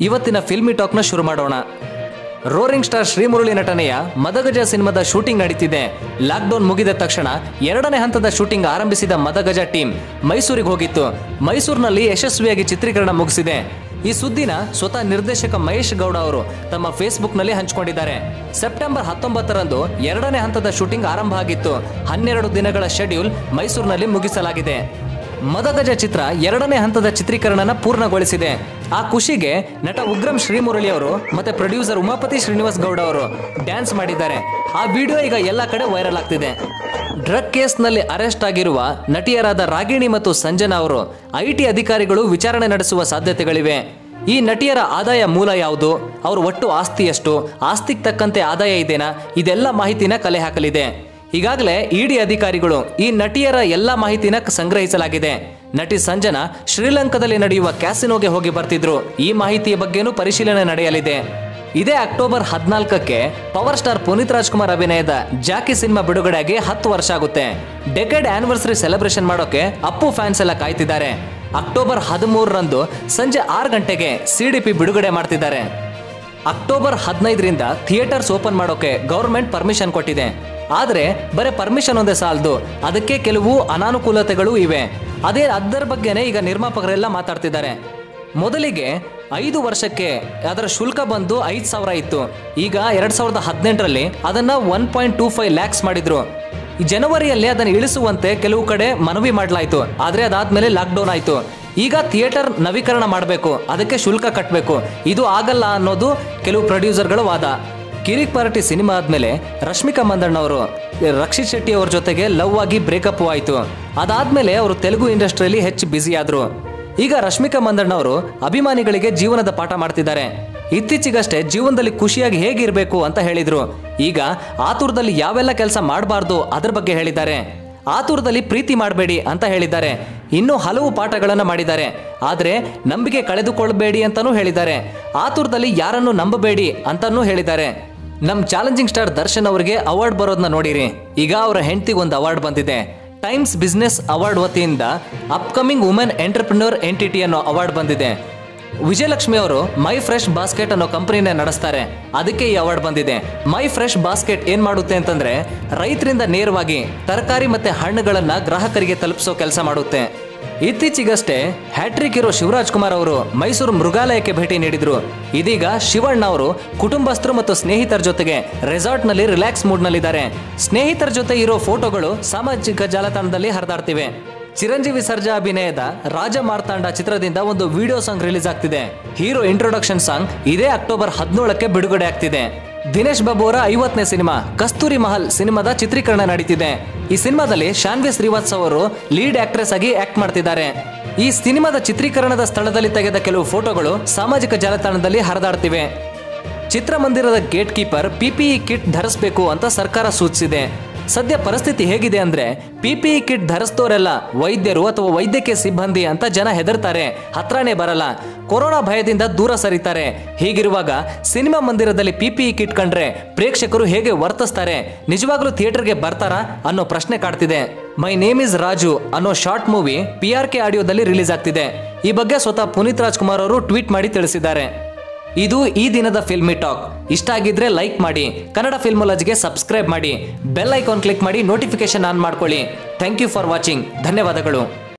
ಇವತ್ತಿನ ಫಿಲ್ಮಿ ಟಾಕ್ನ ಶುರು ಮಾಡೋಣ ರೋರಿಂಗ್ ಸ್ಟಾರ್ ಶ್ರೀಮುರಳಿ ನಟನೆಯ ಮದಗಜ ಸಿನಿಮಾದ ಶೂಟಿಂಗ್ ನಡೀತಿದೆ ಲಾಕ್ಡೌನ್ ಮುಗಿದ ತಕ್ಷಣ ಎರಡನೇ ಹಂತದ ಶೂಟಿಂಗ್ ಆರಂಭಿಸಿದ ಮದಗಜ ಟೀಮ್ ಮೈಸೂರಿಗೆ ಹೋಗಿತ್ತು ಮೈಸೂರಿನಲ್ಲಿ ಯಶಸ್ವಿಯಾಗಿ ಚಿತ್ರೀಕರಣ ಮುಗಿಸಿದೆ ಈ ಸುದ್ದಿನ ಸ್ವತಃ ನಿರ್ದೇಶಕ ಮಹೇಶ್ ಗೌಡ ಅವರು ತಮ್ಮ ಫೇಸ್ಬುಕ್ನಲ್ಲಿ ಹಂಚಿಕೊಂಡಿದ್ದಾರೆ ಸೆಪ್ಟೆಂಬರ್ ಹತ್ತೊಂಬತ್ತರಂದು ಎರಡನೇ ಹಂತದ ಶೂಟಿಂಗ್ ಆರಂಭ ಆಗಿತ್ತು ಹನ್ನೆರಡು ದಿನಗಳ ಶೆಡ್ಯೂಲ್ ಮೈಸೂರಿನಲ್ಲಿ ಮುಗಿಸಲಾಗಿದೆ ಮದಗಜ ಚಿತ್ರ ಎರಡನೇ ಹಂತದ ಚಿತ್ರೀಕರಣನ ಪೂರ್ಣಗೊಳಿಸಿದೆ ಆ ಖುಷಿಗೆ ನಟ ಉಗ್ರಂ ಶ್ರೀಮುರಳಿ ಅವರು ಮತ್ತೆ ಪ್ರೊಡ್ಯೂಸರ್ ಉಮಾಪತಿ ಶ್ರೀನಿವಾಸ್ ಗೌಡ ಅವರು ಡ್ಯಾನ್ಸ್ ಮಾಡಿದ್ದಾರೆ ಆ ವಿಡಿಯೋ ಈಗ ಎಲ್ಲ ಕಡೆ ವೈರಲ್ ಆಗ್ತಿದೆ ಡ್ರಗ್ ಕೇಸ್ನಲ್ಲಿ ಅರೆಸ್ಟ್ ಆಗಿರುವ ನಟಿಯರಾದ ರಾಗಿಣಿ ಮತ್ತು ಸಂಜನಾ ಅವರು ಐ ಟಿ ಅಧಿಕಾರಿಗಳು ವಿಚಾರಣೆ ನಡೆಸುವ ಸಾಧ್ಯತೆಗಳಿವೆ ಈ ನಟಿಯರ ಆದಾಯ ಮೂಲ ಯಾವುದು ಅವ್ರ ಒಟ್ಟು ಆಸ್ತಿ ಎಷ್ಟು ಆಸ್ತಿಗೆ ತಕ್ಕಂತೆ ಆದಾಯ ಇದೆನಾ ಇದೆಲ್ಲ ಮಾಹಿತಿನ ಕಲೆ ಹಾಕಲಿದೆ ಈಗಾಗಲೇ ಇಡಿ ಅಧಿಕಾರಿಗಳು ಈ ನಟಿಯರ ಎಲ್ಲ ಮಾಹಿತಿನ ಕ- ಸಂಗ್ರಹಿಸಲಾಗಿದೆ ನಟಿ ಸಂಜನಾ ಶ್ರೀಲಂಕಾದಲ್ಲಿ ನಡೆಯುವ ಕ್ಯಾಸಿನೋಗೆ ಹೋಗಿ ಬರ್ತಿದ್ರು ಈ ಮಾಹಿತಿಯ ಬಗ್ಗೆನೂ ಪರಿಶೀಲನೆ ನಡೆಯಲಿದೆ ಇದೇ ಅಕ್ಟೋಬರ್ ಹದಿನಾಲ್ಕಕ್ಕೆ ಪವರ್ ಸ್ಟಾರ್ ಪುನೀತ್ ರಾಜ್ಕುಮಾರ್ ಅಭಿನಯದ ಜಾಕಿ ಸಿನಿಮಾ ಬಿಡುಗಡೆಯಾಗಿ ಹತ್ತು ವರ್ಷ ಆಗುತ್ತೆ ಡೆಕೆಡ್ ಆನಿವರ್ಸರಿ ಸೆಲೆಬ್ರೇಷನ್ ಮಾಡೋಕೆ ಅಪ್ಪು ಫ್ಯಾನ್ಸ್ ಎಲ್ಲ ಕಾಯ್ತಿದ್ದಾರೆ ಅಕ್ಟೋಬರ್ ಹದಿಮೂರರಂದು ಸಂಜೆ ಆರು ಗಂಟೆಗೆ ಸಿಡಿಪಿ ಬಿಡುಗಡೆ ಮಾಡ್ತಿದ್ದಾರೆ ಅಕ್ಟೋಬರ್ ಹದಿನೈದರಿಂದ ಥಿಯೇಟರ್ಸ್ ಓಪನ್ ಮಾಡೋಕೆ ಗೌರ್ಮೆಂಟ್ ಪರ್ಮಿಷನ್ ಕೊಟ್ಟಿದೆ ಆದರೆ ಬರೀ ಪರ್ಮಿಷನ್ ಒಂದೇ ಸಾಲದು ಅದಕ್ಕೆ ಕೆಲವು ಅನಾನುಕೂಲತೆಗಳು ಇವೆ ಅದೇ ಅದರ ಬಗ್ಗೆನೇ ಈಗ ನಿರ್ಮಾಪಕರೆಲ್ಲ ಮಾತಾಡ್ತಿದ್ದಾರೆ ಮೊದಲಿಗೆ ಐದು ವರ್ಷಕ್ಕೆ ಅದರ ಶುಲ್ಕ ಬಂದು ಐದು ಸಾವಿರ ಇತ್ತು ಈಗ ಎರಡ್ ಸಾವಿರದ ಹದಿನೆಂಟರಲ್ಲಿ ಅದನ್ನ one point two five lakhs ಮಾಡಿದ್ರು ಈ ಜನವರಿಯಲ್ಲಿ ಅದನ್ನು ಇಳಿಸುವಂತೆ ಕೆಲವು ಕಡೆ ಮನವಿ ಮಾಡಲಾಯಿತು ಆದರೆ ಅದಾದ್ಮೇಲೆ ಲಾಕ್ಡೌನ್ ಆಯಿತು ಈಗ ಥಿಯೇಟರ್ ನವೀಕರಣ ಮಾಡಬೇಕು ಅದಕ್ಕೆ ಶುಲ್ಕ ಕಟ್ಟಬೇಕು ಇದು ಆಗಲ್ಲ ಅನ್ನೋದು ಕೆಲವು ಪ್ರೊಡ್ಯೂಸರ್ಗಳ ವಾದ ಕಿರಿಕ್ ಪಾರ್ಟಿ ಸಿನಿಮಾ ಆದ್ಮೇಲೆ ರಶ್ಮಿಕಾ ಮಂದಣ್ಣ ಅವರು ರಕ್ಷಿತ್ ಶೆಟ್ಟಿ ಅವ್ರ ಜೊತೆಗೆ ಲವ್ ಆಗಿ ಬ್ರೇಕಪ್ ಆಯಿತು ಅದಾದ್ಮೇಲೆ ಅವರು ತೆಲುಗು ಇಂಡಸ್ಟ್ರಿಯಲ್ಲಿ ಹೆಚ್ಚು ಬ್ಯುಸಿ ಆದ್ರು ಈಗ ರಶ್ಮಿಕಾ ಮಂದಣ್ಣ ಅವರು ಅಭಿಮಾನಿಗಳಿಗೆ ಜೀವನದ ಪಾಠ ಮಾಡ್ತಿದ್ದಾರೆ ಇತ್ತೀಚೆಗಷ್ಟೇ ಜೀವನದಲ್ಲಿ ಖುಷಿಯಾಗಿ ಹೇಗಿರಬೇಕು ಅಂತ ಹೇಳಿದ್ರು ಈಗ ಆತುರದಲ್ಲಿ ಯಾವೆಲ್ಲ ಕೆಲಸ ಮಾಡಬಾರ್ದು ಅದ್ರ ಬಗ್ಗೆ ಹೇಳಿದ್ದಾರೆ ಆತುರದಲ್ಲಿ ಪ್ರೀತಿ ಮಾಡಬೇಡಿ ಅಂತ ಹೇಳಿದ್ದಾರೆ ಇನ್ನೂ ಹಲವು ಪಾಠಗಳನ್ನು ಮಾಡಿದ್ದಾರೆ ಆದರೆ ನಂಬಿಕೆ ಕಳೆದುಕೊಳ್ಳಬೇಡಿ ಅಂತಾನೂ ಹೇಳಿದ್ದಾರೆ ಆತುರದಲ್ಲಿ ಯಾರನ್ನು ನಂಬಬೇಡಿ ಅಂತಾನೂ ಹೇಳಿದ್ದಾರೆ ನಮ್ಮ ಚಾಲೆಂಜಿಂಗ್ ಸ್ಟಾರ್ ದರ್ಶನ್ ಅವರಿಗೆ ಅವಾರ್ಡ್ ಬರೋದನ್ನ ನೋಡಿರಿ ಈಗ ಅವರ ಹೆಂಡತಿಗೆ ಒಂದು ಅವಾರ್ಡ್ ಬಂದಿದೆ ಟೈಮ್ಸ್ ಬಿಸ್ನೆಸ್ ಅವಾರ್ಡ್ ವತಿಯಿಂದ ಅಪ್ಕಮಿಂಗ್ ವುಮೆನ್ ಎಂಟರ್ಪ್ರಿನರ್ ಎಂಟಿಟಿ ಅನ್ನೋ ಅವಾರ್ಡ್ ಬಂದಿದೆ ವಿಜಯಲಕ್ಷ್ಮಿ ಅವರು ಮೈ ಫ್ರೆಶ್ ಬಾಸ್ಕೆಟ್ ಅನ್ನೋ ಕಂಪನಿನ ನಡೆಸ್ತಾರೆ ಅದಕ್ಕೆ ಈ ಅವಾರ್ಡ್ ಬಂದಿದೆ ಮೈ ಫ್ರೆಶ್ ಬಾಸ್ಕೆಟ್ ಏನ್ ಮಾಡುತ್ತೆ ಅಂತಂದ್ರೆ ರೈತರಿಂದ ನೇರವಾಗಿ ತರಕಾರಿ ಮತ್ತೆ ಹಣ್ಣುಗಳನ್ನ ಗ್ರಾಹಕರಿಗೆ ತಲುಪಿಸೋ ಕೆಲಸ ಮಾಡುತ್ತೆ ಇತ್ತೀಚೆಗಷ್ಟೇ ಹ್ಯಾಟ್ರಿಕ್ ಇರೋ ಶಿವರಾಜ್ ಕುಮಾರ್ ಅವರು ಮೈಸೂರು ಮೃಗಾಲಯಕ್ಕೆ ಭೇಟಿ ನೀಡಿದ್ರು ಇದೀಗ ಶಿವಣ್ಣ ಅವರು ಕುಟುಂಬಸ್ಥರು ಮತ್ತು ಸ್ನೇಹಿತರ ಜೊತೆಗೆ ರೆಸಾರ್ಟ್ನಲ್ಲಿ ರಿಲ್ಯಾಕ್ಸ್ ಮೂಡ್ನಲ್ಲಿದ್ದಾರೆ ಸ್ನೇಹಿತರ ಜೊತೆ ಇರೋ ಫೋಟೋಗಳು ಸಾಮಾಜಿಕ ಜಾಲತಾಣದಲ್ಲಿ ಹರಿದಾಡ್ತಿವೆ ಚಿರಂಜೀವಿ ಸರ್ಜಾ ಅಭಿನಯದ ರಾಜ ಮಾರ್ತಾಂಡ ಚಿತ್ರದಿಂದ ಒಂದು ವಿಡಿಯೋ ಸಾಂಗ್ ರಿಲೀಸ್ ಆಗ್ತಿದೆ ಹೀರೋ ಇಂಟ್ರೊಡಕ್ಷನ್ ಸಾಂಗ್ ಇದೇ ಅಕ್ಟೋಬರ್ ಹದಿನೇಳಕ್ಕೆ ಬಿಡುಗಡೆ ಆಗ್ತಿದೆ ದಿನೇಶ್ ಬಾಬು ಅವರ ಐವತ್ತನೇ ಸಿನಿಮಾ ಕಸ್ತೂರಿ ಮಹಲ್ ಸಿನಿಮಾದ ಚಿತ್ರೀಕರಣ ನಡೀತಿದೆ ಈ ಸಿನಿಮಾದಲ್ಲಿ ಶಾನ್ವಿ ಶ್ರೀವಾತ್ಸವ್ ಅವರು ಲೀಡ್ ಆಕ್ಟ್ರೆಸ್ ಆಗಿ ಆಕ್ಟ್ ಮಾಡ್ತಿದ್ದಾರೆ ಈ ಸಿನಿಮಾದ ಚಿತ್ರೀಕರಣದ ಸ್ಥಳದಲ್ಲಿ ತೆಗೆದ ಕೆಲವು ಫೋಟೋಗಳು ಸಾಮಾಜಿಕ ಜಾಲತಾಣದಲ್ಲಿ ಹರಿದಾಡ್ತಿವೆ ಚಿತ್ರಮಂದಿರದ ಗೇಟ್ ಕೀಪರ್ ಪಿಪಿಇ ಕಿಟ್ ಧರಿಸಬೇಕು ಅಂತ ಸರ್ಕಾರ ಸೂಚಿಸಿದೆ ಸದ್ಯ ಪರಿಸ್ಥಿತಿ ಹೇಗಿದೆ ಅಂದ್ರೆ ಪಿಪಿಇ ಕಿಟ್ ಧರಿಸ್ತೋರೆಲ್ಲ ವೈದ್ಯರು ಅಥವಾ ವೈದ್ಯಕೀಯ ಸಿಬ್ಬಂದಿ ಅಂತ ಜನ ಹೆದರ್ತಾರೆ ಹತ್ರನೇ ಬರಲ್ಲ ಕೊರೋನಾ ಭಯದಿಂದ ದೂರ ಸರಿತಾರೆ ಹೀಗಿರುವಾಗ ಸಿನಿಮಾ ಮಂದಿರದಲ್ಲಿ ಪಿಪಿಇ ಕಿಟ್ ಕಂಡ್ರೆ ಪ್ರೇಕ್ಷಕರು ಹೇಗೆ ವರ್ತಿಸ್ತಾರೆ ನಿಜವಾಗ್ಲೂ ಥಿಯೇಟರ್ಗೆ ಬರ್ತಾರಾ ಅನ್ನೋ ಪ್ರಶ್ನೆ ಕಾಡ್ತಿದೆ ಮೈ ನೇಮ್ ಇಸ್ ರಾಜು ಅನ್ನೋ short movie P R K ಆಡಿಯೋದಲ್ಲಿ ರಿಲೀಸ್ ಆಗ್ತಿದೆ ಈ ಬಗ್ಗೆ ಸ್ವತಃ ಪುನೀತ್ ರಾಜ್ಕುಮಾರ್ ಅವರು ಟ್ವೀಟ್ ಮಾಡಿ ತಿಳಿಸಿದ್ದಾರೆ ಇದು ಈ ದಿನದ ಫಿಲ್ಮಿ ಟಾಕ್ ಇಷ್ಟ ಆಗಿದ್ರೆ ಲೈಕ್ ಮಾಡಿ ಕನ್ನಡ ಫಿಲ್ಮೋಲಜಿಗೆ ಸಬ್ಸ್ಕ್ರೈಬ್ ಮಾಡಿ ಬೆಲ್ ಐಕಾನ್ ಕ್ಲಿಕ್ ಮಾಡಿ ನೋಟಿಫಿಕೇಶನ್ ಆನ್ ಮಾಡ್ಕೊಳ್ಳಿ ಥ್ಯಾಂಕ್ ಯು ಫಾರ್ ವಾಚಿಂಗ್ ಧನ್ಯವಾದಗಳು